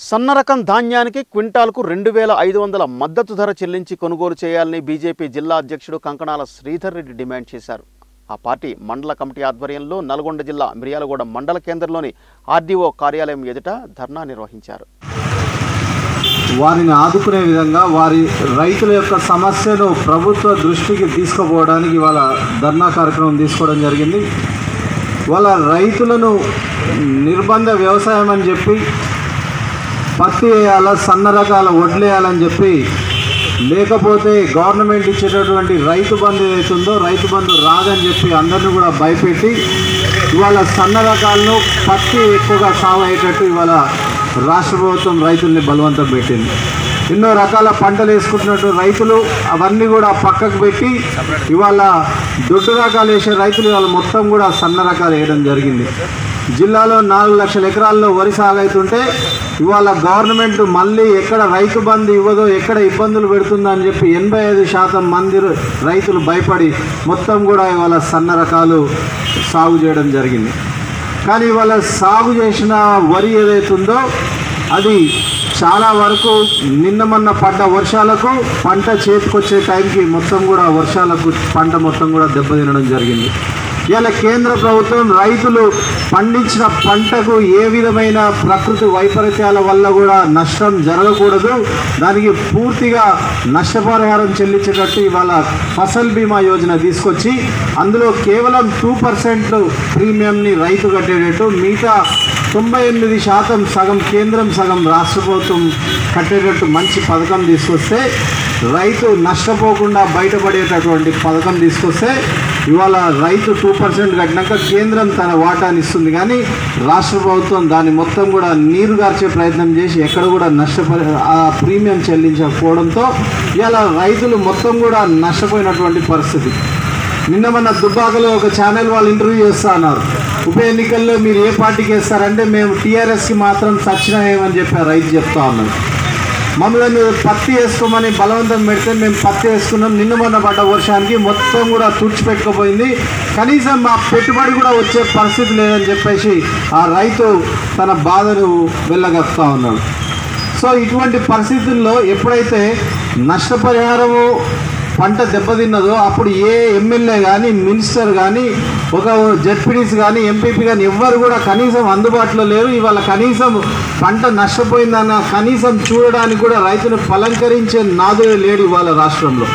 సన్న రకం ధాన్యానికి క్వింటాల్కు రెండు వేల ఐదు వందల మద్దతు ధర చెల్లించి కొనుగోలు చేయాలని బీజేపీ జిల్లా అధ్యక్షుడు కంకణాల శ్రీధర్ రెడ్డి డిమాండ్ చేశారు ఆ పార్టీ మండల కమిటీ ఆధ్వర్యంలో నల్గొండ జిల్లా మిర్యాలగూడ మండల కేంద్రంలోని ఆర్డీఓ కార్యాలయం ఎదుట ధర్నా నిర్వహించారు వారిని ఆదుకునే విధంగా వారి రైతుల యొక్క సమస్యను ప్రభుత్వ దృష్టికి తీసుకుపోవడానికి వాళ్ళ ధర్నా కార్యక్రమం తీసుకోవడం జరిగింది వాళ్ళ రైతులను నిర్బంధ వ్యవసాయం అని చెప్పి పత్తి వేయాలా సన్న రకాల వడ్లు వేయాలని చెప్పి లేకపోతే గవర్నమెంట్ ఇచ్చేటటువంటి రైతు బంధు ఏదైతుందో రైతు బంధు రాదని చెప్పి అందరిని కూడా భయపెట్టి ఇవాళ సన్న రకాలను పత్తి ఎక్కువగా సాగు అయ్యేటట్టు ఇవాళ రాష్ట్ర ప్రభుత్వం రైతుల్ని బలవంతం పెట్టింది ఎన్నో రకాల పంటలు వేసుకుంటున్నట్టు రైతులు అవన్నీ కూడా పక్కకు పెట్టి ఇవాళ దొడ్డు రకాలు వేసే రైతులు ఇవాళ మొత్తం కూడా సన్న రకాలు వేయడం జరిగింది జిల్లాలో నాలుగు లక్షల ఎకరాల్లో వరి సాగైతుంటే ఇవాళ గవర్నమెంట్ మళ్ళీ ఎక్కడ రైతు బంధు ఇవ్వదో ఎక్కడ ఇబ్బందులు పెడుతుందో అని చెప్పి ఎనభై ఐదు శాతం మంది రైతులు భయపడి మొత్తం కూడా ఇవాళ సన్న రకాలు సాగు చేయడం జరిగింది కానీ ఇవాళ సాగు చేసిన వరి ఏదైతుందో అది చాలా వరకు నిన్న మొన్న పడ్డ వర్షాలకు పంట చేతికొచ్చే టైంకి మొత్తం కూడా వర్షాలకు పంట మొత్తం కూడా దెబ్బతినడం జరిగింది ఇలా కేంద్ర ప్రభుత్వం రైతులు పండించిన పంటకు ఏ విధమైన ప్రకృతి వైపరీత్యాల వల్ల కూడా నష్టం జరగకూడదు దానికి పూర్తిగా నష్టపరిహారం చెల్లించేటట్టు ఇవాళ ఫసల్ బీమా యోజన తీసుకొచ్చి అందులో కేవలం టూ పర్సెంట్ ప్రీమియంని రైతు కట్టేటట్టు మిగతా తొంభై ఎనిమిది శాతం సగం కేంద్రం సగం రాష్ట్ర ప్రభుత్వం కట్టేటట్టు మంచి పథకం తీసుకొస్తే రైతు నష్టపోకుండా బయటపడేటటువంటి పథకం తీసుకొస్తే ఇవాళ రైతు టూ పర్సెంట్ కట్టినాక కేంద్రం తన వాటాని ఇస్తుంది కానీ రాష్ట్ర ప్రభుత్వం దాన్ని మొత్తం కూడా నీరు గార్చే ప్రయత్నం చేసి ఎక్కడ కూడా నష్టపరి ఆ ప్రీమియం చెల్లించకపోవడంతో ఇవాళ రైతులు మొత్తం కూడా నష్టపోయినటువంటి పరిస్థితి నిన్న మన దుబ్బాకలో ఒక ఛానల్ వాళ్ళు ఇంటర్వ్యూ చేస్తా అన్నారు ఉప ఎన్నికల్లో మీరు ఏ పార్టీకి వేస్తారంటే మేము టీఆర్ఎస్కి మాత్రం సచ్చినామని చెప్పి రైతు చెప్తా ఉన్నారు మమ్మల్ని పత్తి వేసుకోమని బలవంతం పెడితే మేము పత్తి వేసుకున్నాం నిన్న మొన్న పడ్డ వర్షానికి మొత్తం కూడా తుడిచిపెట్టుకుపోయింది కనీసం మా పెట్టుబడి కూడా వచ్చే పరిస్థితి లేదని చెప్పేసి ఆ రైతు తన బాధను వెళ్ళగలుగుతా ఉన్నాడు సో ఇటువంటి పరిస్థితుల్లో ఎప్పుడైతే నష్టపరిహారము పంట దెబ్బతిన్నదో అప్పుడు ఏ ఎమ్మెల్యే కానీ మినిస్టర్ కానీ ఒక జడ్పీడీస్ కానీ ఎంపీపీ కానీ ఎవ్వరు కూడా కనీసం అందుబాటులో లేరు ఇవాళ కనీసం పంట నష్టపోయిందన్న కనీసం చూడడానికి కూడా రైతును పలంకరించే నాదుడే లేడు ఇవాళ రాష్ట్రంలో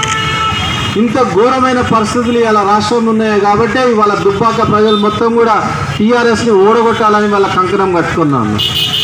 ఇంత ఘోరమైన పరిస్థితులు ఇవాళ రాష్ట్రంలో ఉన్నాయి కాబట్టి ఇవాళ దుబ్బాక ప్రజలు మొత్తం కూడా టీఆర్ఎస్ని ఓడగొట్టాలని వాళ్ళ కంకణం కట్టుకున్నాను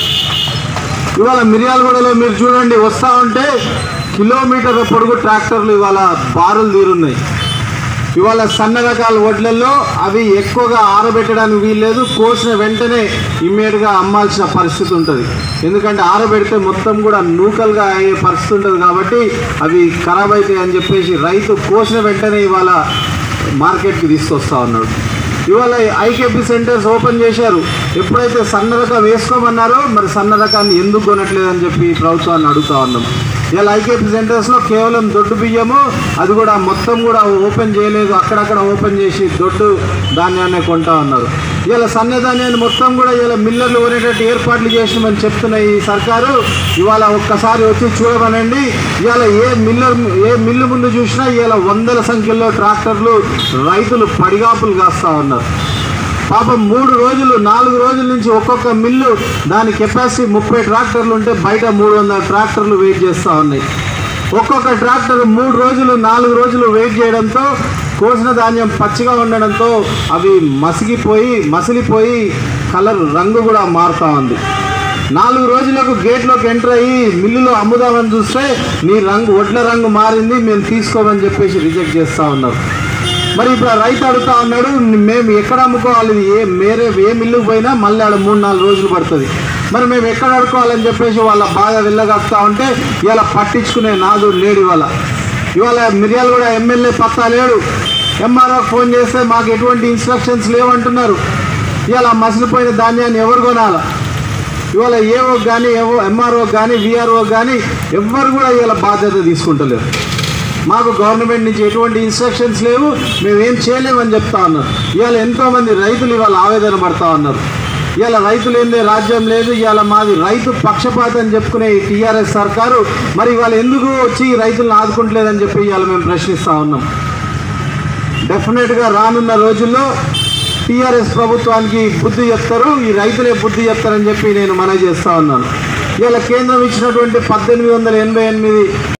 ఇవాళ మిర్యాలగూడలో మీరు చూడండి వస్తూ ఉంటే కిలోమీటర్ల పొడుగు ట్రాక్టర్లు ఇవాళ బారులు తీరున్నాయి ఇవాళ సన్న రకాల వడ్లల్లో అవి ఎక్కువగా ఆరబెట్టడానికి వీల్లేదు కోసిన వెంటనే ఇమ్మీడియట్గా అమ్మాల్సిన పరిస్థితి ఉంటుంది ఎందుకంటే ఆరబెడితే మొత్తం కూడా నూకలుగా అయ్యే పరిస్థితి ఉంటుంది కాబట్టి అవి ఖరాబ్ అవుతాయి అని చెప్పేసి రైతు కోసిన వెంటనే ఇవాళ మార్కెట్కి తీసుకొస్తా ఉన్నాడు ఇవాళ ఐకేపీ సెంటర్స్ ఓపెన్ చేశారు ఎప్పుడైతే సన్న రకం వేసుకోమన్నారో మరి సన్న రకాన్ని ఎందుకు కొనట్లేదని చెప్పి ప్రభుత్వాన్ని అడుగుతా ఉన్నాం ఇలా ఐకేపీ సెంటర్స్లో కేవలం దొడ్డు బియ్యము అది కూడా మొత్తం కూడా ఓపెన్ చేయలేదు అక్కడక్కడ ఓపెన్ చేసి దొడ్డు ధాన్యాన్ని కొంటా ఉన్నారు ఇలా సన్న ధాన్యాన్ని మొత్తం కూడా ఇలా మిల్లర్లు కొనేటట్టు ఏర్పాట్లు చేసినామని చెప్తున్న ఈ సర్కారు ఇవాళ ఒక్కసారి వచ్చి చూడమనండి ఇవాళ ఏ మిల్లర్ ఏ మిల్లు ముందు చూసినా ఇవాళ వందల సంఖ్యలో ట్రాక్టర్లు రైతులు పడిగాపులు కాస్తా ఉన్నారు పాపం మూడు రోజులు నాలుగు రోజుల నుంచి ఒక్కొక్క మిల్లు దాని కెపాసిటీ ముప్పై ట్రాక్టర్లు ఉంటే బయట మూడు వందల ట్రాక్టర్లు వెయిట్ చేస్తూ ఉన్నాయి ఒక్కొక్క ట్రాక్టర్ మూడు రోజులు నాలుగు రోజులు వెయిట్ చేయడంతో కోసిన ధాన్యం పచ్చిగా ఉండడంతో అవి మసిగిపోయి మసిలిపోయి కలర్ రంగు కూడా మారుతూ ఉంది నాలుగు రోజులకు గేట్లోకి ఎంటర్ అయ్యి మిల్లులో అమ్ముదామని చూస్తే నీ రంగు వడ్ల రంగు మారింది మేము తీసుకోమని చెప్పేసి రిజెక్ట్ చేస్తూ ఉన్నారు మరి ఇప్పుడు ఆ రైతు అడుగుతా ఉన్నాడు మేము ఎక్కడ అమ్ముకోవాలి ఇది ఏ మేరే ఏ మిల్లుకు పోయినా మళ్ళీ ఆడ మూడు నాలుగు రోజులు పడుతుంది మరి మేము ఎక్కడ అడుకోవాలని చెప్పేసి వాళ్ళ బాగా వెళ్ళగలుగుతా ఉంటే ఇవాళ పట్టించుకునే నాదు లేడు ఇవాళ ఇవాళ మిర్యాలు కూడా ఎమ్మెల్యే పత్తా లేడు ఎంఆర్ఓ ఫోన్ చేస్తే మాకు ఎటువంటి ఇన్స్ట్రక్షన్స్ లేవంటున్నారు ఇవాళ మసిలిపోయిన ధాన్యాన్ని ఎవరు కొనాలా ఇవాళ ఏఓ కానీ ఏవో ఎంఆర్ఓ కానీ విఆర్ఓ కానీ ఎవ్వరు కూడా ఇవాళ బాధ్యత తీసుకుంటలేరు మాకు గవర్నమెంట్ నుంచి ఎటువంటి ఇన్స్ట్రక్షన్స్ లేవు మేము ఏం చేయలేమని చెప్తా ఉన్నారు ఇవాళ ఎంతోమంది రైతులు ఇవాళ ఆవేదన పడతా ఉన్నారు ఇవాళ రైతు లేదే రాజ్యం లేదు ఇవాళ మాది రైతు పక్షపాతం అని చెప్పుకునే ఈ టీఆర్ఎస్ సర్కారు మరి ఇవాళ ఎందుకు వచ్చి ఈ రైతులను ఆదుకుంటలేదని చెప్పి ఇవాళ మేము ప్రశ్నిస్తూ ఉన్నాం డెఫినెట్గా రానున్న రోజుల్లో టీఆర్ఎస్ ప్రభుత్వానికి బుద్ధి చెప్తారు ఈ రైతులే బుద్ధి చెప్తారని చెప్పి నేను మనవి చేస్తా ఉన్నాను ఇవాళ కేంద్రం ఇచ్చినటువంటి పద్దెనిమిది వందల ఎనభై ఎనిమిది